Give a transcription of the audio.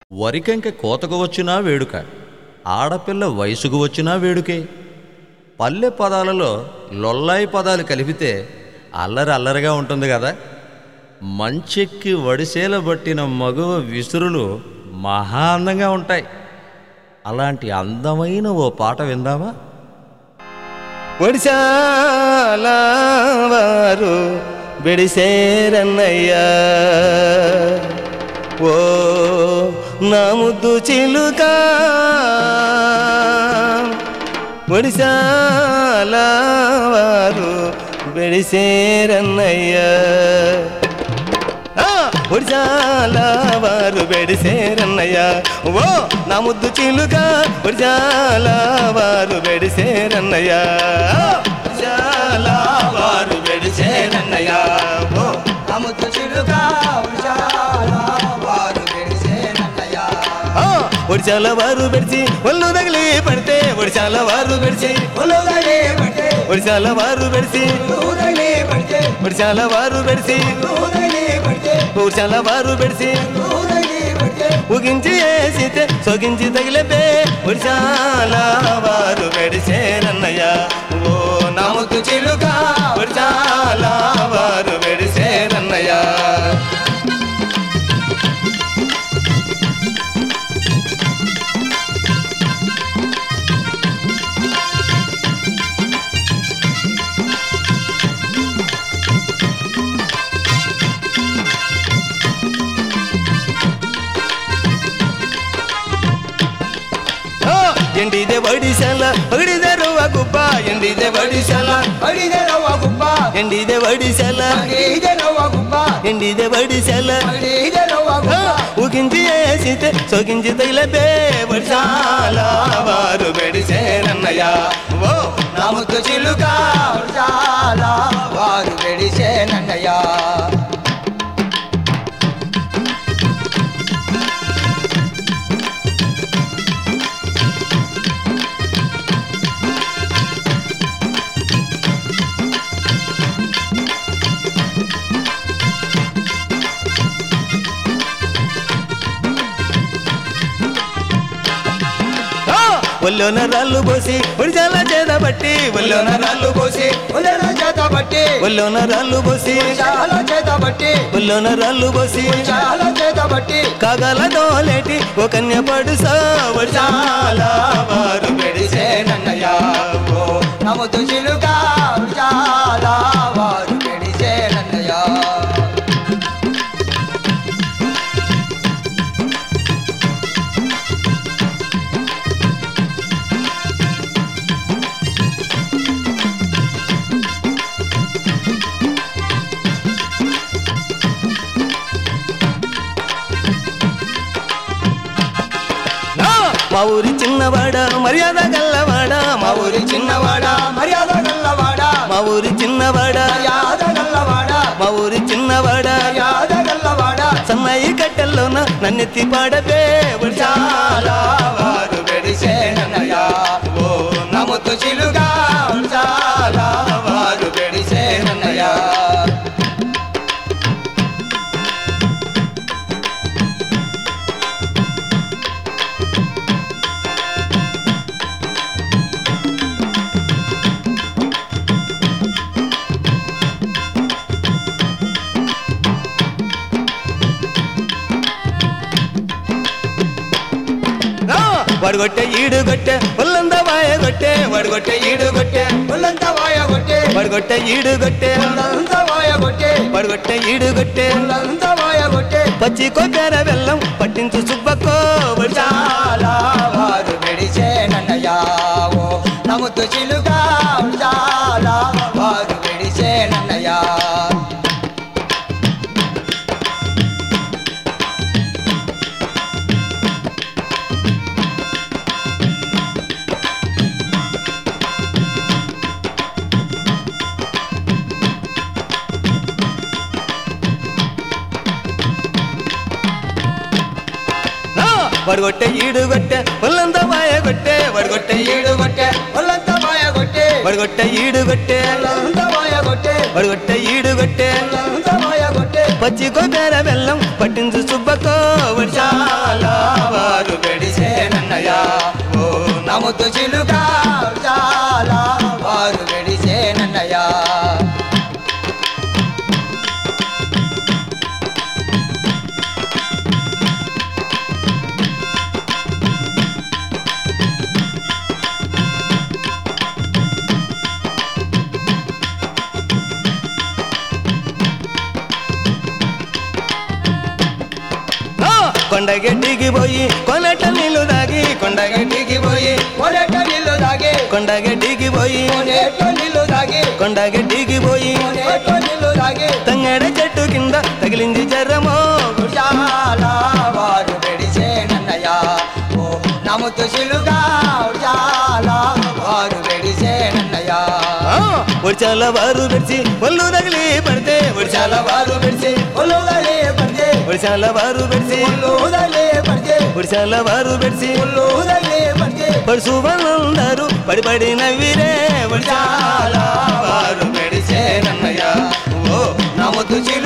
వరికంక కోతకు వచ్చినా వేడుక ఆడపిల్ల వయసుకు వచ్చినా వేడుకే పల్లె పదాలలో లొల్లాయి పదాలు కలిపితే అల్లరి అల్లరిగా ఉంటుంది కదా మంచెక్కి వడిసేల బట్టిన మగువ విసురులు మహా అందంగా ఉంటాయి అలాంటి అందమైన ఓ పాట విందామా ఒడిశాల వారు బెడిసేరన్నయ్యా ఓ నా ముద్దు చిలుక ఒడిశాల వారు బెడిసేరన్నయ్యా ఆ, ఒడిశాల వారు బెడిసేరన్నయ్యా ఓ నా ముద్దు చిలుక ఒడిశాల వారు బెడిసేరన్నయ్యా ఒడిశాల వారు బెడిసేరన్నయ్యా ఓ అముద్దు చిలుక ఉషాల వారు గెలిచేనన్నయ్యా. ఆ, ఒడిశాల వారు బెడిచి ఒళ్ళు తగిలి పడితే ఒడిశాల వారు బెడిచి ఉలుగలే పట్టే, ఒడిశాల వారు బెడిచి ఉలుగలే పట్టే, ఒడిశాల వారు బెడిచి ఉలుగలే పట్టే, ఒడిశాల వారు బెడిచి ఉలుగలే పట్టే. ఉగించి వేసితే సొగించి తగిలేపే ఒడిశాల వారు వెడిసేనన్నయ్య ఓ నముకు చిలుక ఒడిశాల వారు వెడిసేనన్నయ్య ఆ, ఎండిದೆ వడిశాల ఒడిದೆ రువ గుబ్బ ఎండిದೆ వడిశాల అడిగే రవ్వ గుబ్బ, ఎండిదే వడిశాల అడిగే రవ్వ గుబ్బ, ఎండిదే వడిశాల అడిగే రవ్వ ఆ, గుబ్బ. ఉగించి వేసితే సొగించి తగిలేపే ఒడిశాల వారు వెడిసేనన్నయ్య ఓ నముద్దు చిలుక ఉషాల వారు గెలిచేనన్నయ్యా. ఆ, ఒళ్ళోన రాళ్ళు పోసి ఒడిశాల చేత బట్టి ఒళ్ళోన రాళ్ళు పోసి ఉలన చేత పట్టి, ఒళ్ళోన రాళ్ళు పోసి ఉషాల చేత పట్టి, ఒళ్ళోన రాళ్ళు పోసి ఉషాల చేత పట్టి, కాగల దోలేటి ఒక కన్య పడు ఒడిశాల వారు పెడిసేనన్నయ్యా ఓ నముద్దు చిలుక ఉషాల వారు గెలిచేనన్నయ్యా. ఆ, మా ఊరి చిన్నవాడ మర్యాద గల్లవాడ మా ఊరి చిన్నవాడ మర్యాద గల్లవాడ మా ఊరి చిన్నవాడ మర్యాద గల్లవాడ మా ఊరి చిన్నవాడ మర్యాద గల్లవాడ సన్నాయి కట్టెల్లోన నన్నెత్తి పాడపే ఒడిశాల వారు పెడిసేనన్నయ్యా ఓ నముద్దు చిలుక ఉషాల వారు గెలిచేనన్నయ్యా. ఆ, వడగొట్టె ఈడు గొట్టె ఒళ్ళంద వాయ గొట్టె వడగొట్టె ఈడు గొట్టె ఒళ్ళంతా వాయ కొట్టే వడగొట్టె ఈడు గొట్టె ఒళ్ళంతా వాయ కొట్టే వడగొట్టె ఈడు గొట్టె ఒళ్ళంతా వాయ కొట్టే పచ్చి కొబ్బెర బెల్లం పట్టించు సుబ్బకో ఒడిశాల చాలా వారు గెలిచేనన్నయ్యా ఓ నముద్దు చిలుక చాలా వారు గెలిచేనన్నయ్యా ఆ, వడగొట్టె ఈడు గొట్టె ఒళ్ళంద వాయ గొట్టె వడగొట్టె ఈడు ఈడు కొట్టే ఒళ్ళంతా వాయ కొట్టే వడగొట్టె ఈడు గొట్టె ఒళ్ళంతా వాయ కొట్టే వడగొట్టె ఈడు గొట్టె ఒళ్ళంతా వాయ కొట్టే పచ్చి కొబ్బెర బెల్లం పట్టించు సుబ్బకో ఒడిశాల ముద్దు చిలుక చాలా వారు వెడిసే నన్నయ్య ఆ, కొండగెడ్డికి పోయి కొనట నీళ్లు దాగి కొండగెడ్డికి పోయి కొనేట నీళ్ళు తాగి కొండగెడ్డికి పోయి కొనేట నీళ్ళు తాగి కొండగెడ్డికి పోయి కొనేట నీళ్ళు తాగి తంగడ చెట్టు కింద తగిలింది జరమో చాలా వారు వెడిసే నన్నయ్య ఓ నముతు చిలుక చాలా వారు వెడిసే నన్నయ్య ఒడిచాల వారు పెడిచి ఒళ్ళు తగిలి పడితే ఒడిచాల వారు పెడిచి ఒళ్ళుదలే పడితే ఒడిచాల వారు పెడిచి ఒళ్ళుదలే పడితే ఒడిచాల వారు పెడిచి ఒళ్ళుదలే పడితే పడుసు వాళ్ళందరూ పడి పడి నవ్విరే ఒడిచాల వారు పెడిచే నన్నయ్య ఓ నముతు చిలుక